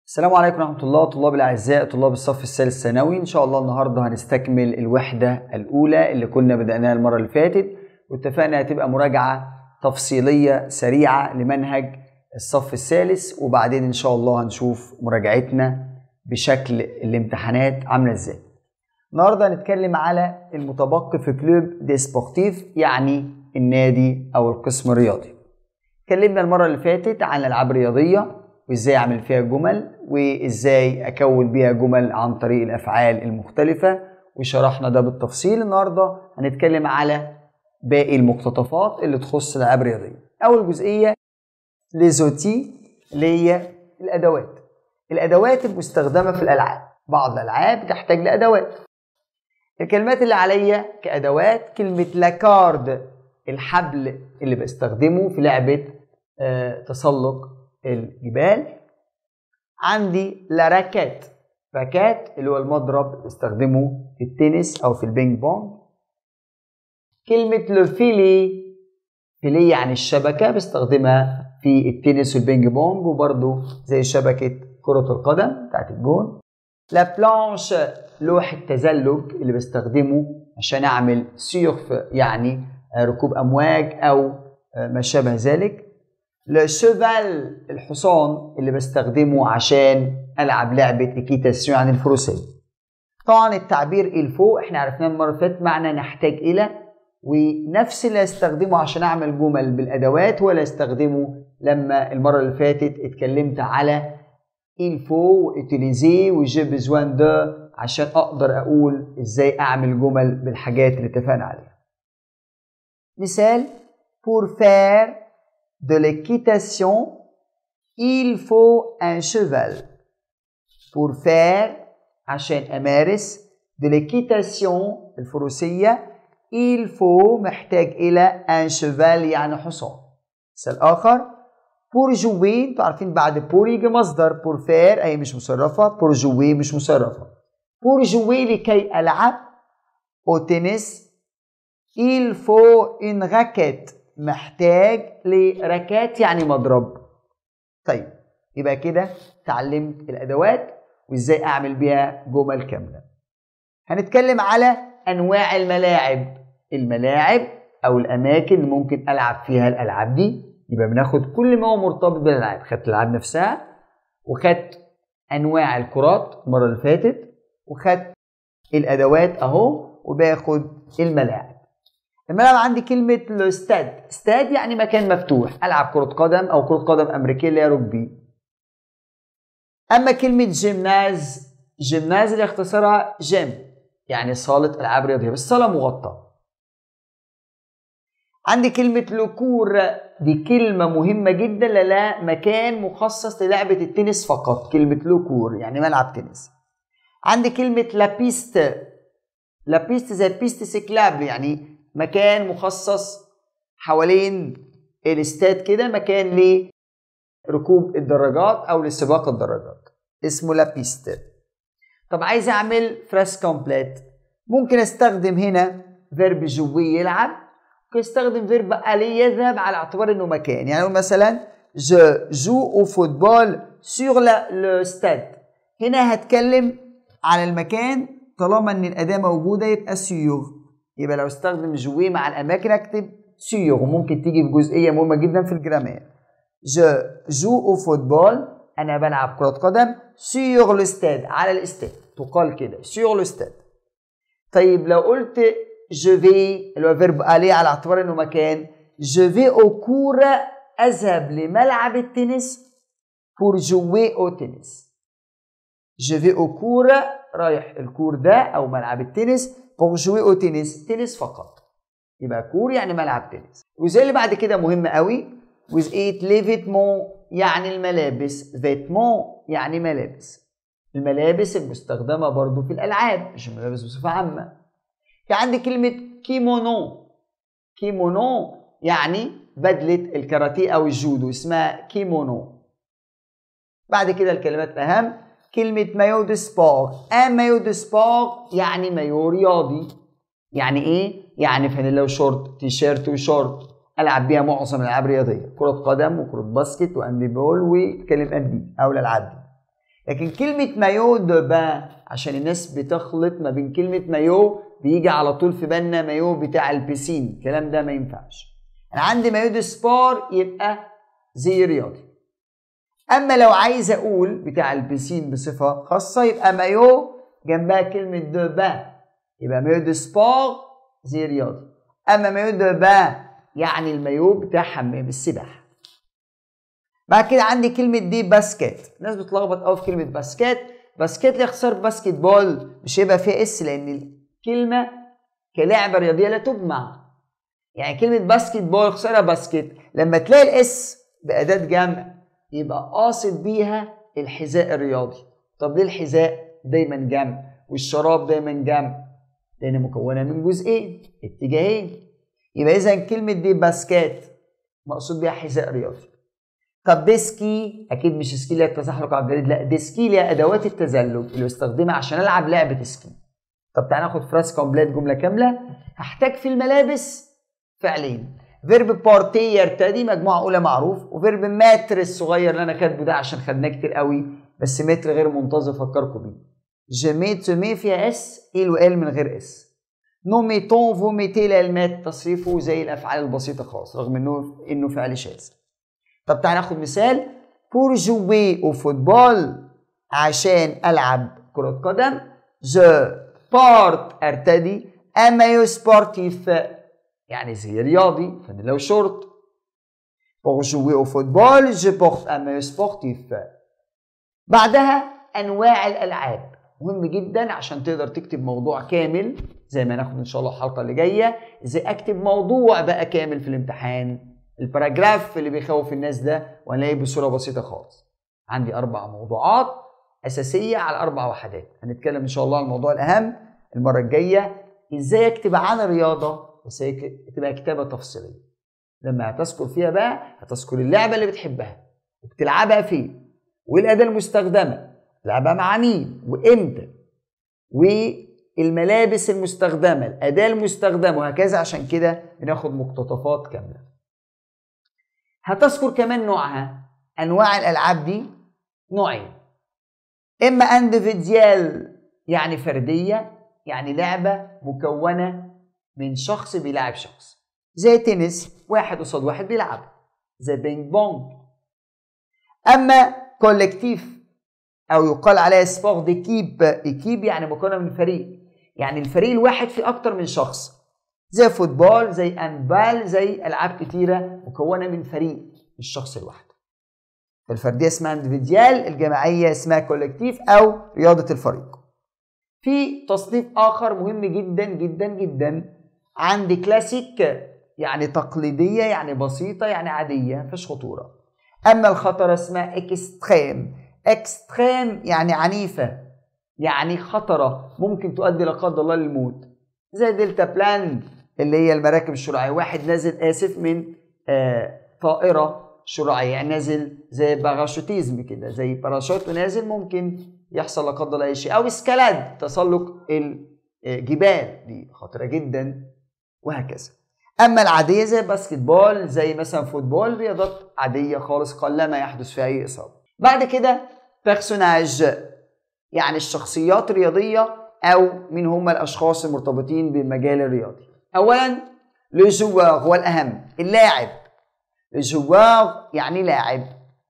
السلام عليكم ورحمة الله طلاب الأعزاء طلاب الصف الثالث ثانوي إن شاء الله النهاردة هنستكمل الوحدة الأولى اللي كنا بدأناها المرة اللي فاتت واتفقنا هتبقى مراجعة تفصيلية سريعة لمنهج الصف الثالث وبعدين إن شاء الله هنشوف مراجعتنا بشكل الامتحانات عاملة إزاي النهاردة هنتكلم على المتبقي في كلوب دي سبورتيف يعني النادي أو القسم الرياضي اتكلمنا المرة اللي فاتت عن الألعاب الرياضية وازاي اعمل فيها جمل وازاي اكون بيها جمل عن طريق الافعال المختلفه وشرحنا ده بالتفصيل النهارده هنتكلم على باقي المقتطفات اللي تخص الالعاب الرياضيه اول جزئيه ليزوتي اللي هي الادوات الادوات المستخدمه في الالعاب بعض الالعاب تحتاج لادوات الكلمات اللي عليا كادوات كلمه لاكارد الحبل اللي بستخدمه في لعبه آه تسلق الجبال عندي لا راكات راكات اللي هو المضرب بستخدمه في التنس او في البينج بونج كلمة لو فيلي فيلي يعني الشبكة بستخدمها في التنس والبينج بونج وبرضه زي شبكة كرة القدم بتاعت الجون لا بلانش لوح التزلج اللي بستخدمه عشان اعمل سيرف يعني ركوب امواج او ما شابه ذلك الشوفال الحصان اللي بستخدمه عشان العب لعبه اكيتاسيون عن الفروسيه طبعا التعبير الفو احنا عرفناه المره اللي فاتت معنى نحتاج الى ونفس اللي استخدمه عشان اعمل جمل بالادوات ولا استخدمه لما المره اللي فاتت اتكلمت على الفو واتيليزي وجي بيزوان دو عشان اقدر اقول ازاي اعمل جمل بالحاجات اللي اتفقنا عليها مثال pour faire de l'équitation, il faut un cheval. Pour faire عشان أمارس de l'équitation الفروسية il faut محتاج إلى un cheval يعني حصان. مثال آخر pour jouer انتوا عارفين بعد pour يجي مصدر pour faire أي مش مصرفة pour jouer مش مصرفة. pour jouer لكي ألعب au tennis il faut une raquette محتاج لركات يعني مضرب طيب يبقى كده اتعلمت الادوات وازاي اعمل بيها جمل كامله هنتكلم على انواع الملاعب الملاعب او الاماكن اللي ممكن العب فيها الالعاب دي يبقى بناخد كل ما هو مرتبط بالالعاب خدت الالعاب نفسها وخدت انواع الكرات المره اللي فاتت وخدت الادوات اهو وباخد الملاعب الملعب عندي كلمة الاستاد استاد يعني مكان مفتوح ألعب كرة قدم أو كرة قدم أمريكية اللي هي رجبي أما كلمة جيمناز جيمناز اللي اختصارها جيم يعني صالة ألعاب رياضية بس صالة مغطاة عندي كلمة لوكور دي كلمة مهمة جدا للا مكان مخصص للعبة التنس فقط كلمة لوكور يعني ملعب تنس عندي كلمة لابيست لابيست زي بيست سيكلابل يعني مكان مخصص حوالين الاستاد كده مكان لركوب الدراجات او لسباق الدراجات اسمه لابيست طب عايز اعمل فريس كومبليت ممكن استخدم هنا فيرب جوي يلعب ممكن استخدم فيرب الي يذهب على اعتبار انه مكان يعني اقول مثلا جو جو او فوتبول سور لو ستاد هنا هتكلم على المكان طالما ان الاداه موجوده يبقى سيور يبقى لو استخدم جوي مع الاماكن اكتب سيور وممكن تيجي في جزئيه مهمه جدا في الجرامير جو جو او فوتبول انا بلعب كره قدم سيور لو ستاد على الاستاد تقال كده سيور لو ستاد طيب لو قلت جو في اللي هو فيرب الي على اعتبار انه مكان جو في او كور اذهب لملعب التنس بور جوي او تنس جو في او كور رايح الكور ده او ملعب التنس بور جوي او تنس تنس فقط يبقى كور يعني ملعب تنس والجزء اللي بعد كده مهم قوي جزئيه لي فيتمون يعني الملابس فيتمون يعني ملابس الملابس المستخدمه برضو في الالعاب مش الملابس بصفه عامه في عندي كلمه كيمونو كيمونو يعني بدله الكاراتيه او الجودو اسمها كيمونو بعد كده الكلمات الاهم كلمة مايو دي سبور ان مايو دي سبور يعني مايو رياضي يعني ايه؟ يعني فانيلا وشورت تي شيرت وشورت العب بيها معظم الالعاب الرياضيه كره قدم وكره باسكت واندي بول وكلمه اندي او الالعاب دي لكن كلمة مايو دو بان عشان الناس بتخلط ما بين كلمة مايو بيجي على طول في بالنا مايو بتاع البسين الكلام ده ما ينفعش انا عندي مايو دو سبور يبقى زي رياضي اما لو عايز اقول بتاع البسين بصفة خاصة يبقى مايو جنبها كلمة دو بان يبقى مايو دو سبور زي رياضي اما مايو دو بان يعني المايو بتاع حمام السباحة بعد كده عندي كلمة دي باسكت الناس بتلخبط قوي في كلمة باسكت باسكت ليه اختصار باسكت بول مش هيبقى فيها اس لان الكلمة كلعبة رياضية لا تجمع يعني كلمة باسكت بول اختصارها باسكت لما تلاقي الاس بأداة جمع يبقى قاصد بيها الحذاء الرياضي طب ليه الحذاء دايما جمع والشراب دايما جمع لان مكونة من جزئين اتجاهين يبقى اذا كلمة دي باسكت مقصود بيها حذاء رياضي طب ديسكي اكيد مش سكي اللي هي التزحلق على الجليد لا ديسكي اللي هي ادوات التزلج اللي بستخدمها عشان العب لعبه سكي طب تعالى ناخد فراس كومبليت جمله كامله هحتاج في الملابس فعلين فيرب بارتي يرتدي مجموعه اولى معروف وفيرب ماتر الصغير اللي انا كاتبه ده عشان خدناه كتير قوي بس متر غير منتظم فكركم بيه جيمي تومي فيها اس ايل وال من غير اس نوميتون فوميتي الالمات تصريفه زي الافعال البسيطه خالص رغم انه انه فعل شاذ طب تعالى ناخد مثال بور جوي او فوتبول عشان العب كرة قدم جو بارت ارتدي امايو سبورتيف يعني زي رياضي فانا لو شورت بور جوي او فوتبول جو بورت امايو سبورتيف بعدها انواع الالعاب مهم جدا عشان تقدر تكتب موضوع كامل زي ما ناخد ان شاء الله الحلقه اللي جايه ازاي اكتب موضوع بقى كامل في الامتحان الباراجراف اللي بيخوف الناس ده وهنلاقيه بصوره بسيطه خالص عندي اربع موضوعات اساسيه على اربع وحدات هنتكلم ان شاء الله عن الموضوع الاهم المره الجايه ازاي اكتب عن الرياضه بس تبقى كتابه تفصيليه لما هتذكر فيها بقى هتذكر اللعبه اللي بتحبها وبتلعبها فين والاداه المستخدمه تلعبها مع مين وامتى والملابس المستخدمه الاداه المستخدمه وهكذا عشان كده بناخد مقتطفات كامله هتذكر كمان نوعها انواع الالعاب دي نوعين اما اندفيديال يعني فرديه يعني لعبه مكونه من شخص بيلعب شخص زي تنس واحد قصاد واحد بيلعب زي بينج بونج اما كولكتيف او يقال عليها سبور ديكيب ايكيب يعني مكونه من فريق يعني الفريق الواحد فيه اكتر من شخص زي فوتبول زي انبال زي العاب كتيره مكونه من فريق مش شخص لوحده الفرديه اسمها اندفيديال الجماعيه اسمها كولكتيف او رياضه الفريق في تصنيف اخر مهم جدا جدا جدا عندي كلاسيك يعني تقليديه يعني بسيطه يعني عاديه مفيش خطوره اما الخطر اسمها اكستريم اكستريم يعني عنيفه يعني خطره ممكن تؤدي لا قدر الله للموت زي دلتا بلان اللي هي المراكب الشراعيه واحد نازل اسف من آه طائره شراعيه يعني نازل زي باراشوتيزم كده زي باراشوت ونازل ممكن يحصل لا قدر الله اي شيء او اسكالاد تسلق الجبال دي خطره جدا وهكذا اما العاديه زي باسكت بول زي مثلا فوتبول رياضات عاديه خالص قلما يحدث فيها اي اصابه بعد كده بيرسوناج يعني الشخصيات الرياضيه او مين هم الاشخاص المرتبطين بالمجال الرياضي اولا لو جوار هو الاهم اللاعب الجوار يعني لاعب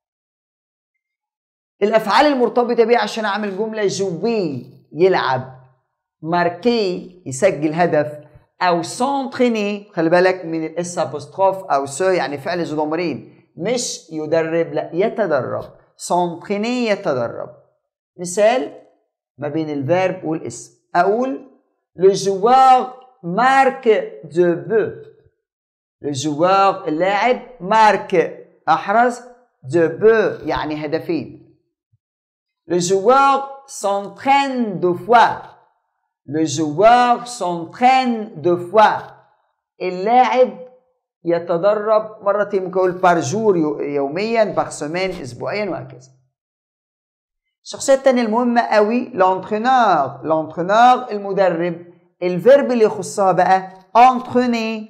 الافعال المرتبطه بيه عشان اعمل جمله جوي يلعب ماركي يسجل هدف او سونتريني خلي بالك من الاس ابوستروف او سو يعني فعل ذو ضميرين مش يدرب لا يتدرب سونتريني يتدرب مثال ما بين الفيرب والاسم اقول لو جوار مارك دو بو لو جوار اللاعب مارك احرز دو بو يعني هدفين Le joueur s'entraîne deux fois. Le joueur s'entraîne deux fois. اللاعب يتدرب مرتين ممكن اقول بار جور يوميا بار سومين اسبوعيا وهكذا. الشخصية الثانية المهمة قوي لونترينور لونترينور المدرب الفيرب اللي يخصها بقى انتريني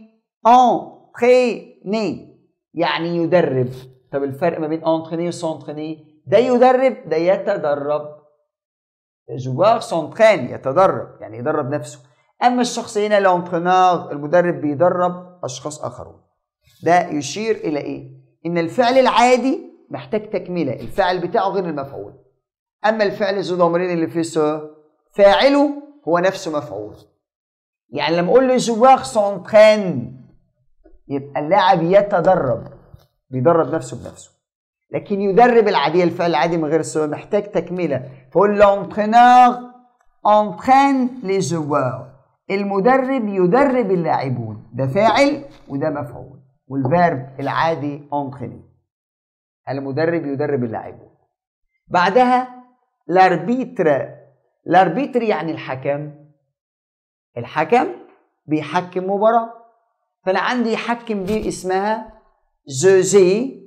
انتريني يعني يدرب طب الفرق ما بين انتريني وسونتريني ده يدرب ده يتدرب جوار سونترين يتدرب يعني يدرب نفسه اما الشخص هنا لونترينور المدرب بيدرب اشخاص اخرون ده يشير الى ايه ان الفعل العادي محتاج تكمله الفعل بتاعه غير المفعول اما الفعل ذو ضميرين اللي فيه سو فاعله هو نفسه مفعول يعني لما اقول له جوار سونترين يبقى اللاعب يتدرب بيدرب نفسه بنفسه لكن يدرب العادية الفعل العادي من غير السؤال محتاج تكملة فقول لونترينور انترين لي جوار المدرب يدرب اللاعبون ده فاعل وده مفعول والفيرب العادي انتريني المدرب يدرب اللاعبون بعدها لاربيتر لاربيتر يعني الحكم الحكم بيحكم مباراة فأنا عندي يحكم دي اسمها جوجي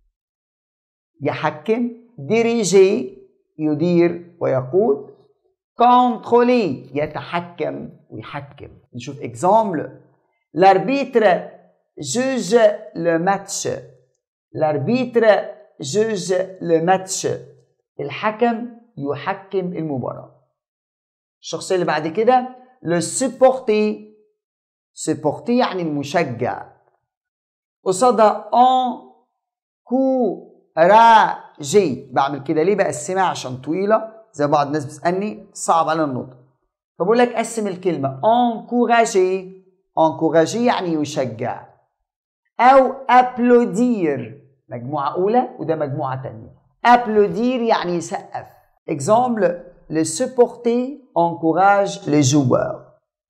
يحكم ديريجي يدير ويقود كونترولي يتحكم ويحكم نشوف اكزامبل لاربيتر جوج لو ماتش لاربيتر جوج لو ماتش الحكم يحكم المباراة الشخصية اللي بعد كده لو سيبورتي سيبورتي يعني المشجع قصادها ان كو را جي بعمل كده ليه بقسمها عشان طويله زي بعض الناس بتسالني صعب على النطق فبقول لك قسم الكلمه انكوراجي انكوراجي يعني يشجع او ابلودير مجموعه اولى وده مجموعه ثانيه ابلودير يعني يسقف اكزامبل le supporter encourage les joueurs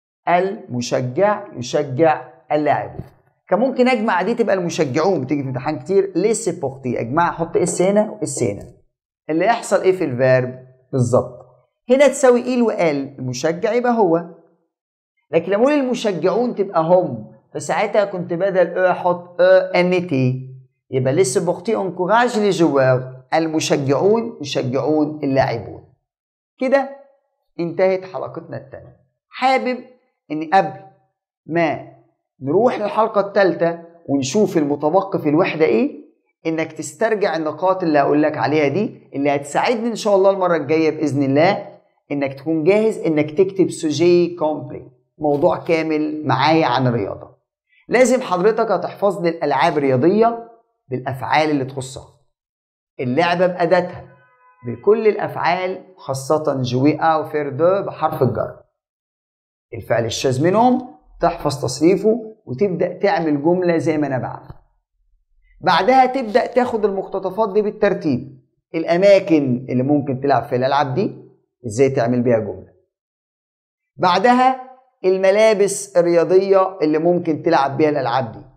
المشجع يشجع اللاعبين كان ممكن اجمع دي تبقى المشجعون بتيجي في امتحان كتير ليه سيبورتي اجمع احط اس هنا واس هنا اللي يحصل ايه في الفيرب بالظبط هنا تساوي ايل وقال المشجع يبقى هو لكن لما اقول المشجعون تبقى هم فساعتها كنت بدل او احط او ان تي يبقى لي سيبورتي انكوراج لي جوار المشجعون يشجعون اللاعبون كده انتهت حلقتنا الثانيه حابب اني قبل ما نروح للحلقة الثالثة ونشوف المتبقي في الوحدة ايه انك تسترجع النقاط اللي هقول لك عليها دي اللي هتساعدني ان شاء الله المرة الجاية بإذن الله انك تكون جاهز انك تكتب سوجي كومبلي موضوع كامل معايا عن الرياضة لازم حضرتك هتحفظ لي الألعاب الرياضية بالأفعال اللي تخصها اللعبة بأداتها بكل الأفعال خاصة جوي أو فير دو بحرف الجر الفعل الشاذ منهم تحفظ تصريفه وتبدا تعمل جمله زي ما انا بعمل بعدها تبدا تاخد المقتطفات دي بالترتيب الاماكن اللي ممكن تلعب فيها الالعاب دي ازاي تعمل بيها جمله بعدها الملابس الرياضيه اللي ممكن تلعب بيها الالعاب دي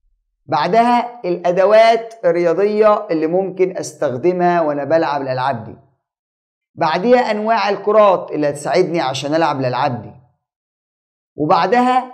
بعدها الادوات الرياضيه اللي ممكن استخدمها وانا بلعب الالعاب دي بعدها انواع الكرات اللي هتساعدني عشان العب الالعاب دي وبعدها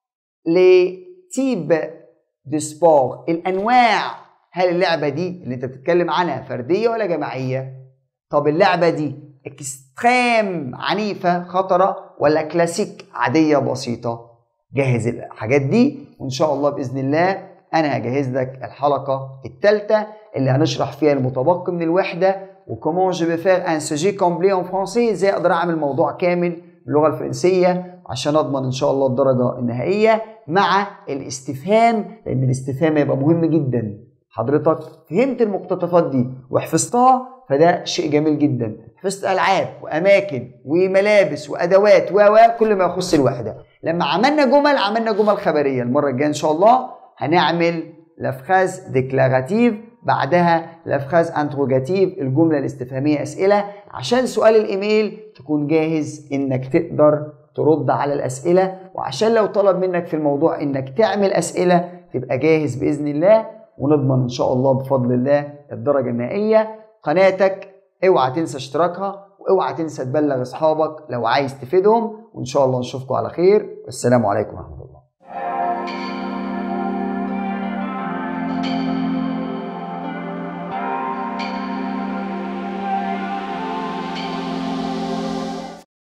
لتيب دي سبور الانواع هل اللعبه دي اللي انت بتتكلم عنها فرديه ولا جماعيه طب اللعبه دي اكستريم عنيفه خطره ولا كلاسيك عاديه بسيطه جهز الحاجات دي وان شاء الله باذن الله انا هجهز لك الحلقه الثالثه اللي هنشرح فيها المتبقي من الوحده وكومون جو بفير ان سوجي كومبلي ان فرونسي ازاي اقدر اعمل موضوع كامل باللغه الفرنسيه عشان اضمن ان شاء الله الدرجه النهائيه مع الاستفهام لان الاستفهام هيبقى مهم جدا حضرتك فهمت المقتطفات دي وحفظتها فده شيء جميل جدا حفظت العاب واماكن وملابس وادوات و كل ما يخص الوحده لما عملنا جمل عملنا جمل خبريه المره الجايه ان شاء الله هنعمل لافخاز ديكلاراتيف بعدها لافخاز انتروجاتيف الجمله الاستفهاميه اسئله عشان سؤال الايميل تكون جاهز انك تقدر ترد على الاسئله وعشان لو طلب منك في الموضوع انك تعمل اسئله تبقى جاهز باذن الله ونضمن ان شاء الله بفضل الله الدرجه النهائيه قناتك اوعى تنسى اشتراكها واوعى تنسى تبلغ اصحابك لو عايز تفيدهم وان شاء الله نشوفكم على خير والسلام عليكم ورحمه الله